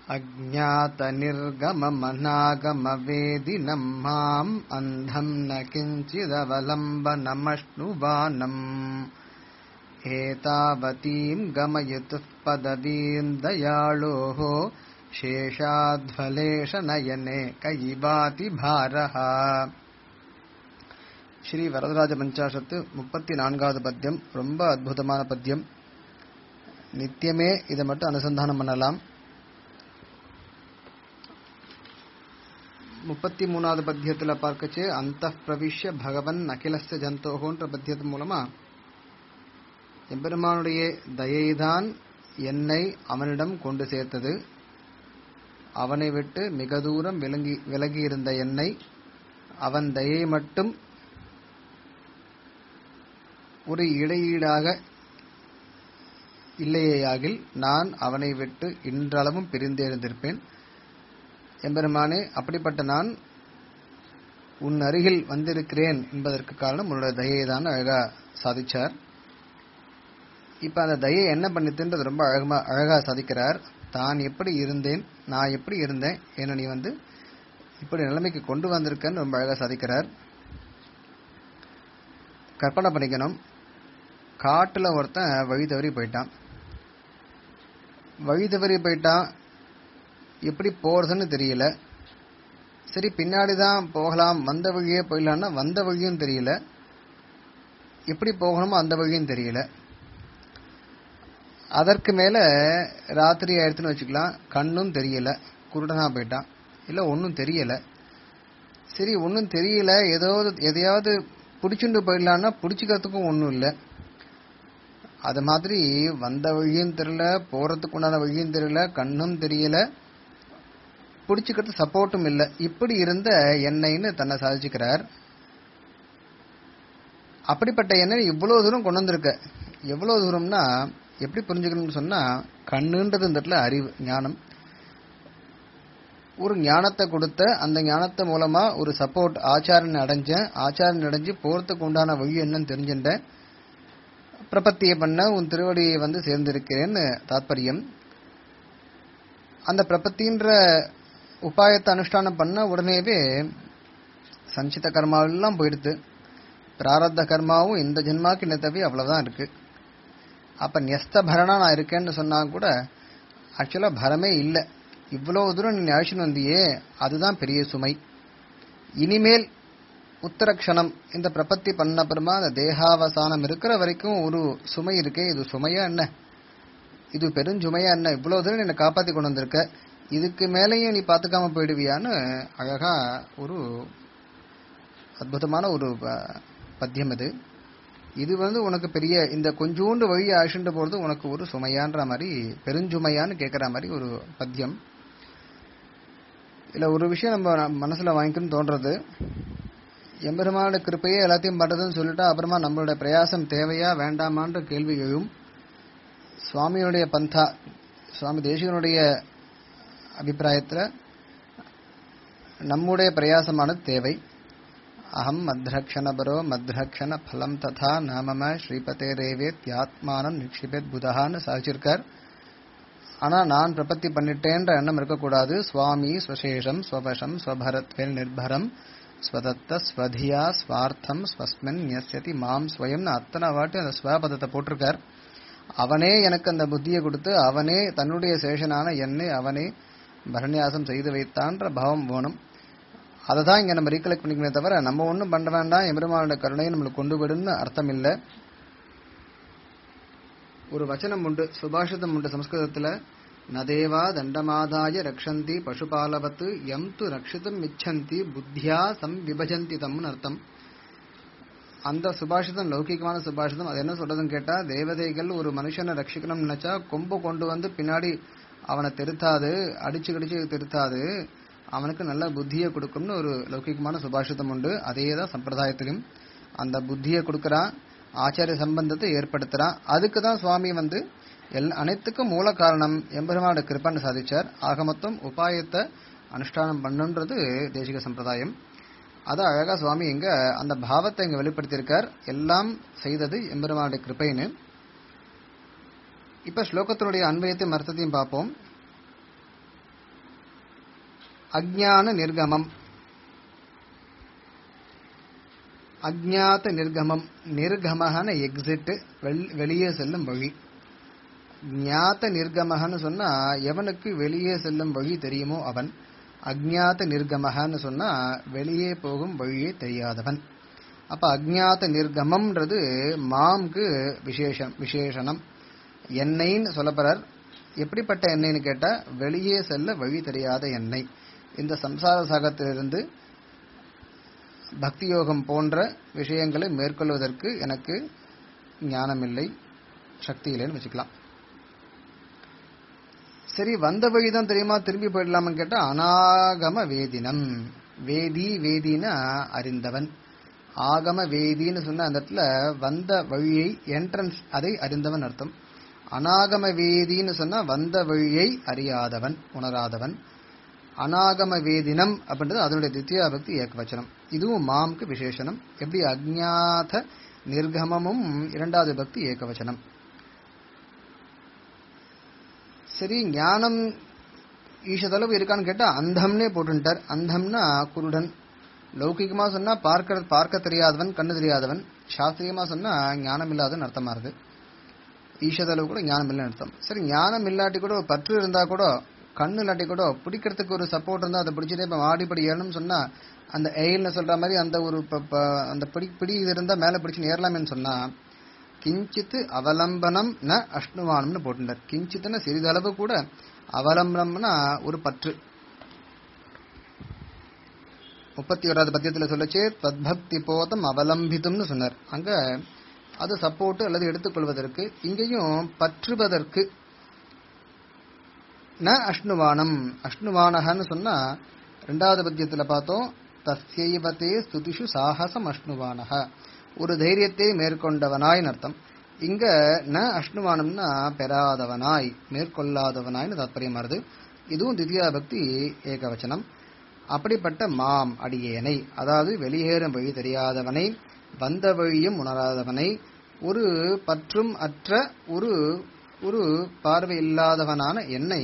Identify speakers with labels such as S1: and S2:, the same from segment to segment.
S1: अज्ञातनिर्गममनागमवेदिनं माम् अन्धम् न किञ्चिदवलम्बनमश्नुवानम् एतावतीम् गमयतुः पदवीम् दयाळोः शेषाध्वलेशनयने कयिबाति भारः ஸ்ரீ வரதராஜ பஞ்சாசத்து முப்பத்தி நான்காவது பத்தியம் ரொம்ப அற்புதமான பத்தியம் நித்தியமே இதை மட்டும் அனுசந்தானம் பண்ணலாம் முப்பத்தி மூணாவது பத்தியத்துல பார்க்கச்சு அந்த பிரவிஷ்ய பகவன் அகிலஸ்ய ஜந்தோகோன்ற பத்தியத்தின் மூலமா எம்பெருமானுடைய தயைதான் என்னை அவனிடம் கொண்டு சேர்த்தது அவனை விட்டு மிக தூரம் விலகி விலகி இருந்த என்னை அவன் தயை மட்டும் ஒரு இடையீடாக இல்லையேயாகில் நான் அவனை விட்டு இன்றளவும் பிரிந்தெழுந்திருப்பேன் எம்பெருமானே அப்படிப்பட்ட நான் உன் அருகில் வந்திருக்கிறேன் என்பதற்கு காரணம் உன்னோட தயையை தான் அழகா சாதிச்சார் இப்ப அந்த தயை என்ன பண்ணித்துன்றது ரொம்ப அழகமா அழகா சாதிக்கிறார் தான் எப்படி இருந்தேன் நான் எப்படி இருந்தேன் என்ன நீ வந்து இப்படி நிலைமைக்கு கொண்டு வந்திருக்கன்னு ரொம்ப அழகா சாதிக்கிறார் கற்பனை பண்ணிக்கணும் காட்டுல ஒருத்தன் வழி தவறி போயிட்டான் வழி தவறி போயிட்டான் எப்படி போறதுன்னு தெரியல சரி பின்னாடி தான் போகலாம் வந்த வழியே போயிடலாம்னா வந்த வழியும் தெரியல எப்படி போகணுமோ அந்த வழியும் தெரியல அதற்கு மேல ராத்திரி ஆயிடுத்துன்னு வச்சுக்கலாம் கண்ணும் தெரியல குருடனா போயிட்டான் இல்ல ஒன்னும் தெரியல சரி ஒன்னும் தெரியல ஏதோ எதையாவது பிடிச்சுட்டு போயிடலான்னா பிடிச்சிக்கிறதுக்கும் ஒன்றும் இல்லை அது மாதிரி வந்த வழியும் தெரியல போறதுக்கு உண்டான வழியும் தெரியல கண்ணும் தெரியல பிடிச்சிக்கிறது சப்போர்ட்டும் இல்லை இப்படி இருந்த எண்ணெய்னு தன்னை சாதிச்சுக்கிறார் அப்படிப்பட்ட எண்ணெய் இவ்வளவு தூரம் கொண்டு வந்திருக்க எவ்வளவு தூரம்னா எப்படி புரிஞ்சுக்கணும்னு சொன்னா கண்ணுன்றது இந்த இடத்துல அறிவு ஞானம் ஒரு ஞானத்தை கொடுத்த அந்த ஞானத்தை மூலமா ஒரு சப்போர்ட் ஆச்சாரன் அடைஞ்சேன் ஆச்சாரன் அடைஞ்சு போறதுக்கு உண்டான வழி என்னன்னு தெரிஞ்சுட்டேன் பிரபத்தியை பண்ண உன் திருவடியை வந்து சேர்ந்திருக்கிறேன்னு தாத்பரியம் அந்த பிரபத்தின்ற உபாயத்தை அனுஷ்டானம் பண்ண உடனேவே சஞ்சித கர்மாவெல்லாம் போயிடுது பிராரத்த கர்மாவும் இந்த ஜென்மாக்கு நினைத்தவே அவ்வளவுதான் இருக்கு அப்ப நியஸ்த பரணா நான் இருக்கேன்னு சொன்னா கூட ஆக்சுவலா பரமே இல்லை இவ்வளவு தூரம் நீ அழைச்சின்னு வந்தியே அதுதான் பெரிய சுமை இனிமேல் உத்தரக்ஷணம் இந்த பிரபத்தி பண்ண அப்புறமா அந்த தேகாவசானம் இருக்கிற வரைக்கும் ஒரு சுமை இருக்கே இது சுமையா என்ன இது பெருஞ்சுமையா என்ன இவ்வளவு தூரம் என்னை காப்பாத்தி கொண்டு வந்திருக்க இதுக்கு மேலேயும் நீ பாத்துக்காம போயிடுவியான்னு அழகா ஒரு அற்புதமான ஒரு பத்தியம் இது இது வந்து உனக்கு பெரிய இந்த கொஞ்சோண்டு வழி அழிச்சுட்டு போறது உனக்கு ஒரு சுமையான்ற மாதிரி பெருஞ்சுமையான்னு கேட்கிற மாதிரி ஒரு பத்தியம் இல்ல ஒரு விஷயம் நம்ம மனசுல வாங்கிக்கணும்னு தோன்றது எம்பெருமானோட கிருப்பையே எல்லாத்தையும் பண்றதுன்னு சொல்லிட்டா அப்புறமா நம்மளோட பிரயாசம் தேவையா வேண்டாமான்ற கேள்வி எழும் சுவாமியுடைய பந்தா சுவாமி தேசிகனுடைய அபிப்பிராயத்துல நம்முடைய பிரயாசமானது தேவை அகம் மத்ரக்ஷணபரோ மத்ரக்ஷண பலம் ததா நாமம ஸ்ரீபதே ரேவேத் யாத்மானம் நிக்ஷிபேத் புதகான்னு சாதிச்சிருக்கார் ஆனா நான் பிரபத்தி பண்ணிட்டேன்ற எண்ணம் இருக்கக்கூடாது சுவாமி ஸ்வசேஷம் ஸ்வபஷம் ஸ்வபரத்வேல் நிர்பரம் ஸ்வதத்த ஸ்வதியா ஸ்வார்த்தம் ஸ்வஸ்மின் நியசதி மாம் ஸ்வயம்னு அத்தனை வாட்டி அந்த ஸ்வபதத்தை போட்டிருக்கார் அவனே எனக்கு அந்த புத்தியை கொடுத்து அவனே தன்னுடைய சேஷனான என்னை அவனே பரநியாசம் செய்து வைத்தான்ற பாவம் வேணும் அதை தான் இங்க நம்ம ரீகலெக்ட் பண்ணிக்கணுமே தவிர நம்ம ஒன்றும் பண்ண வேண்டாம் எம்பெருமானோட கருணையை நம்மளுக்கு கொண்டு விடுன்னு அர்த்தம் இல்லை ஒரு வச்சனம் உண்டு சுபாஷிதம் உண்டு சம்ஸ்கிருதத்துல நதேவா தண்டமாதாய ரக்ஷந்தி பசுபாலவத்து எம் து ரக்ஷிதம் இச்சந்தி புத்தியா சம் விபஜந்தி தம்னு அர்த்தம் அந்த சுபாஷிதம் லௌகிகமான சுபாஷிதம் அது என்ன சொல்றதுன்னு கேட்டா தேவதைகள் ஒரு மனுஷனை ரட்சிக்கணும்னு நினைச்சா கொம்பு கொண்டு வந்து பின்னாடி அவனை திருத்தாது அடிச்சு கடிச்சு திருத்தாது அவனுக்கு நல்ல புத்தியை கொடுக்கும்னு ஒரு லௌகிகமான சுபாஷிதம் உண்டு அதே தான் சம்பிரதாயத்திலும் அந்த புத்தியை கொடுக்கறான் ஆச்சாரிய சம்பந்தத்தை ஏற்படுத்துறான் அதுக்கு தான் சுவாமி வந்து எல் அனைத்துக்கும் மூல காரணம் எம்பெருமானோட கிருப்பான்னு சாதிச்சார் ஆக மொத்தம் உபாயத்தை அனுஷ்டானம் பண்ணுன்றது தேசிக சம்பிரதாயம் அதை அழகா சுவாமி இங்க அந்த பாவத்தை இங்க வெளிப்படுத்தியிருக்கார் எல்லாம் செய்தது எம்பெருமானுடைய கிருப்பைன்னு இப்ப ஸ்லோகத்தினுடைய அன்வயத்தையும் அர்த்தத்தையும் பார்ப்போம் அஜ்ஞான நிர்கமம் அஜ்ஞாத நிர்கமம் நிர்கமகன எக்ஸிட் வெளியே செல்லும் வழி ஞாத்த நிர்கமகன்னு சொன்னா எவனுக்கு வெளியே செல்லும் வழி தெரியுமோ அவன் அஜ்ஞாத நிர்கமகன்னு சொன்னா வெளியே போகும் வழியே தெரியாதவன் அப்ப அஜ்ஞாத நிர்கமம்ன்றது மாம்க்கு விசேஷம் விசேஷனம் எண்ணெய்ன்னு சொல்லப்படுறார் எப்படிப்பட்ட எண்ணெய்னு கேட்டா வெளியே செல்ல வழி தெரியாத எண்ணெய் இந்த சம்சார சாகத்திலிருந்து பக்தி யோகம் போன்ற விஷயங்களை மேற்கொள்வதற்கு எனக்கு ஞானமில்லை சக்தி இல்லைன்னு வச்சுக்கலாம் சரி வந்த வழிதான் தெரியுமா திரும்பி போயிடலாம்னு கேட்டா அனாகம வேதினம் வேதி வேதினா அறிந்தவன் ஆகம வேதின்னு சொன்ன அந்த இடத்துல வந்த வழியை என்ட்ரன்ஸ் அதை அறிந்தவன் அர்த்தம் அனாகம வேதின்னு சொன்னா வந்த வழியை அறியாதவன் உணராதவன் அனாகம வேதினம் அப்படின்றது அதனுடைய தித்தியா பக்தி ஏகவச்சனம் இதுவும் மாம்க்கு விசேஷனம் எப்படி அஜ்ஞாத நிர்கமமும் இரண்டாவது பக்தி ஏகவச்சனம் சரி ஞானம் ஈஷதளவு இருக்கான்னு கேட்டா அந்தம்னே போட்டுட்டார் அந்தம்னா குருடன் லௌகிகமா சொன்னா பார்க்க பார்க்க தெரியாதவன் கண்ணு தெரியாதவன் சாஸ்திரியமா சொன்னா ஞானம் இல்லாதவன் அர்த்தமா இருக்கு ஈஷதளவு கூட ஞானம் இல்லைன்னு அர்த்தம் சரி ஞானம் இல்லாட்டி கூட பற்று இருந்தா கூட கண்ணு இல்லாட்டி கூட பிடிக்கிறதுக்கு ஒரு சப்போர்ட் இருந்தா அதை பிடிச்சிட்டே இப்ப மாடிப்படி ஏறணும்னு சொன்னா அந்த எயில்னு சொல்ற மாதிரி அந்த ஒரு அந்த பிடி பிடி இது இருந்தா மேல பிடிச்சு ஏறலாமேன்னு சொன்னா கிஞ்சித்து அவலம்பனம் ந அஷ்ணுவானம்னு போட்டுட்டார் கிஞ்சித்துன்னு சிறிதளவு கூட அவலம்பனம்னா ஒரு பற்று முப்பத்தி ஓராவது பத்தியத்துல சொல்லச்சே தத்பக்தி போதம் அவலம்பித்தும்னு சொன்னார் அங்க அது சப்போர்ட் அல்லது எடுத்துக்கொள்வதற்கு இங்கேயும் பற்றுவதற்கு ந அஷ்ணுவானம் அஷ்ணுவானகன்னு சொன்னா ரெண்டாவது பத்தியத்துல பார்த்தோம் தஸ்யைவத்தே ஸ்துதிஷு சாகசம் அஷ்ணுவானக ஒரு தைரியத்தை மேற்கொண்டவனாய் அர்த்தம் இங்க ந அஷ்ணுவானம்னா பெறாதவனாய் மேற்கொள்ளாதவனாய்னு தாத்பரியம் வருது இதுவும் தித்யா பக்தி ஏகவச்சனம் அப்படிப்பட்ட மாம் அடியேனை அதாவது வெளியேறும் வழி தெரியாதவனை வந்த வழியும் உணராதவனை ஒரு பற்றும் அற்ற ஒரு ஒரு பார்வை இல்லாதவனான என்னை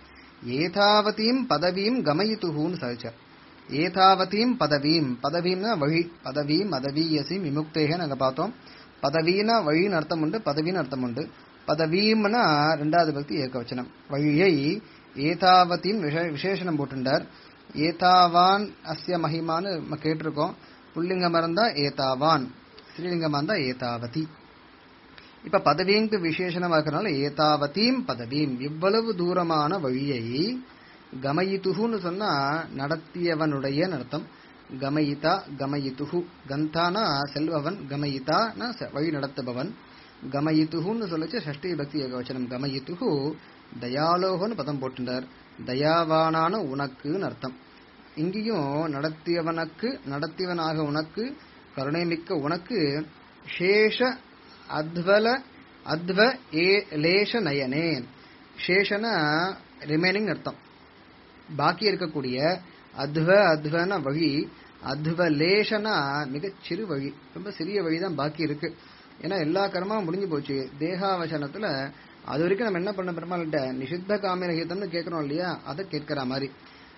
S1: ஏதாவதீம் பதவியும் கமயித்துகுன்னு சகிச்சார் ஏதாவதீம் பதவீம் பதவீம்னா வழி பதவீம் அதவீயசிம் விமுக்தேக நாங்க பார்த்தோம் பதவீனா வழின்னு அர்த்தம் உண்டு பதவின்னு அர்த்தம் உண்டு பதவீம்னா ரெண்டாவது பக்தி ஏகவச்சனம் வழியை ஏதாவதீம் விசேஷனம் போட்டுண்டார் ஏதாவான் அஸ்ய மகிமான்னு நம்ம கேட்டிருக்கோம் புல்லிங்கமா இருந்தா ஏதாவான் ஸ்ரீலிங்கமா இருந்தா ஏதாவதி இப்ப பதவிங்கு விசேஷனமா இருக்கிறனால ஏதாவதீம் பதவீம் இவ்வளவு தூரமான வழியை கமயித்துகுன்னு சொன்னா நடத்தியவனுடைய அர்த்தம் கமயிதா கமயித்துகு கந்தானா செல்பவன் கமயிதானா வழி நடத்துபவன் கமயித்துகுன்னு சொல்லிச்சு ஷஷ்டி பக்தி ஏகவச்சனம் கமயித்துகு தயாலோகன்னு பதம் போட்டுட்டார் தயாவானான உனக்குன்னு அர்த்தம் இங்கேயும் நடத்தியவனுக்கு நடத்தியவனாக உனக்கு கருணை மிக்க உனக்கு சேஷ அத்வல அத்வ ஏ லேஷ நயனே சேஷன ரிமைனிங் அர்த்தம் பாக்கி இருக்கக்கூடிய அத்வ அத்வன வழி அத்வ லேஷனா மிகச் சிறு வழி ரொம்ப சிறிய வழி தான் பாக்கி இருக்கு ஏன்னா எல்லா கர்மாவும் முடிஞ்சு போச்சு தேகாவசனத்துல அது வரைக்கும் நம்ம என்ன பண்ண பெருமாள்கிட்ட நிஷித்த காமிரகிதம்னு கேட்கிறோம் இல்லையா அதை கேட்கிற மாதிரி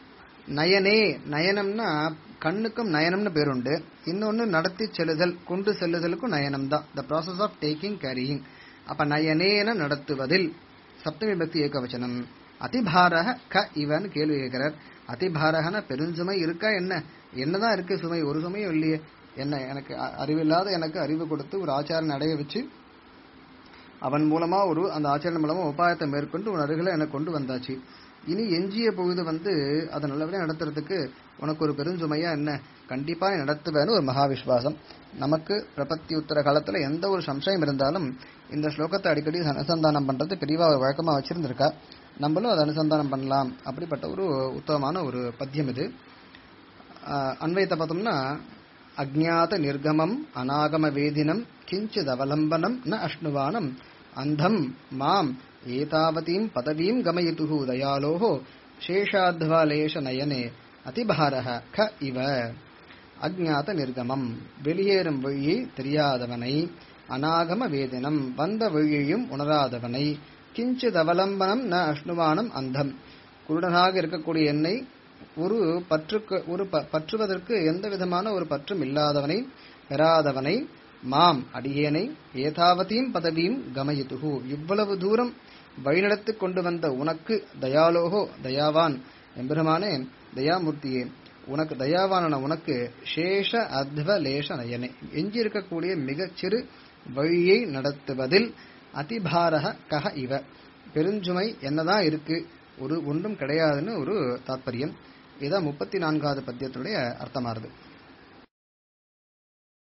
S1: நயனே நயனம்னா கண்ணுக்கும் நயனம்னு பேருண்டு இன்னொன்னு நடத்தி செல்லுதல் கொண்டு செல்லுதலுக்கும் நயனம் தான் the process of taking carrying அப்ப நயனேன நடத்துவதில் சப்தமி பக்தி ஏகவச்சனம் அதிபாரக க இவன்னு கேள்வி கேட்கிறார் அதிபாரகன பெருஞ்சுமை இருக்கா என்ன என்னதான் இருக்கு சுமை ஒரு சுமையும் இல்லையே என்ன எனக்கு அறிவில்லாத எனக்கு அறிவு கொடுத்து ஒரு ஆச்சாரன் அடைய வச்சு அவன் மூலமா ஒரு அந்த ஆச்சாரன் மூலமா உபாயத்தை மேற்கொண்டு உன் அருகில எனக்கு கொண்டு வந்தாச்சு இனி எஞ்சிய பொழுது வந்து அதை நல்லபடியா நடத்துறதுக்கு உனக்கு ஒரு பெருஞ்சுமையா என்ன கண்டிப்பா நீ நடத்துவேன்னு ஒரு மகா விஸ்வாசம் நமக்கு பிரபத்தி உத்தர காலத்துல எந்த ஒரு சம்சயம் இருந்தாலும் இந்த ஸ்லோகத்தை அடிக்கடி அனுசந்தானம் பண்றது பெரியவா ஒரு வழக்கமா வச்சிருந்திருக்கா நம்மளும் அதை அனுசந்தானம் பண்ணலாம் அப்படிப்பட்ட ஒரு உத்தமமான ஒரு பத்தியம் இது அன்வயத்தை பார்த்தோம்னா அஜ்ஞாத நிர்கமம் அநாகம வேதினம் கிஞ்சித் அவலம்பனம் ந அஷ்ணுவானம் அந்தம் மாம் ஏதாவதீம் பதவீம் கமயித்துகு தயாலோஹோ சேஷாத்வாலேஷ நயனே அதிபாரக க இவ அஜ்ஞாத நிர்கமம் வெளியேறும் வழியை தெரியாதவனை அநாகம வேதினம் வந்த வழியையும் உணராதவனை கிஞ்சித் அவலம்பனம் ந அஷ்ணுவானம் அந்தம் குருடனாக இருக்கக்கூடிய என்னை ஒரு பற்றுக்கு ஒரு ப- பற்றுவதற்கு எந்த விதமான ஒரு பற்றும் இல்லாதவனை பெறாதவனை மாம் அடியேனை ஏதாவதீம் பதவியும் கமயித்துகு இவ்வளவு தூரம் வழிநடத்திக் கொண்டு வந்த உனக்கு தயாலோகோ தயாவான் எம்பெருமானே தயாமூர்த்தியே உனக்கு தயாவான உனக்கு சேஷ அத்வ லேஷ நயனே எஞ்சி இருக்கக்கூடிய மிகச்சிறு வழியை நடத்துவதில் அதிபாரக கக இவ பெருஞ்சுமை என்னதான் இருக்கு ஒரு ஒன்றும் கிடையாதுன்னு ஒரு தாத்பரியம் இதான் முப்பத்தி நான்காவது பத்தியத்துடைய அர்த்தமாறுது